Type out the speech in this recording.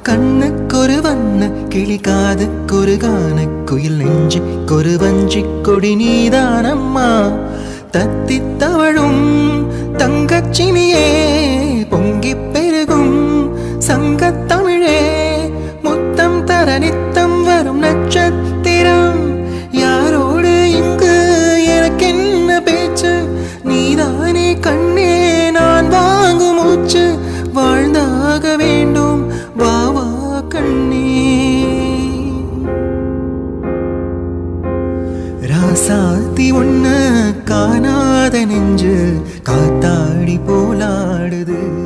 கண்ணுக்கொரு வண்ண கிளி காதுக்கொரு கான குயில் நெஞ்சுக்கொரு வஞ்சி கொடி நீதானம்மா தத்தித் தவழும் தங்கச்சினியே பொங்கிப் பெருகும் சங்கத்தமிழே முத்தம் தர நித்தம் வரும் நட்சத்திரம் யாரோடு இங்கு எனக்கென்ன பேச்சு நீதானே கண்ணே நான் வாங்கும் மூச்சு வாழ்ந்தாக வேண்டும் வா வா கண்ணே ராசாத்தி ஒண்ணு காணாத நெஞ்சு காத்தாடி போலாடுது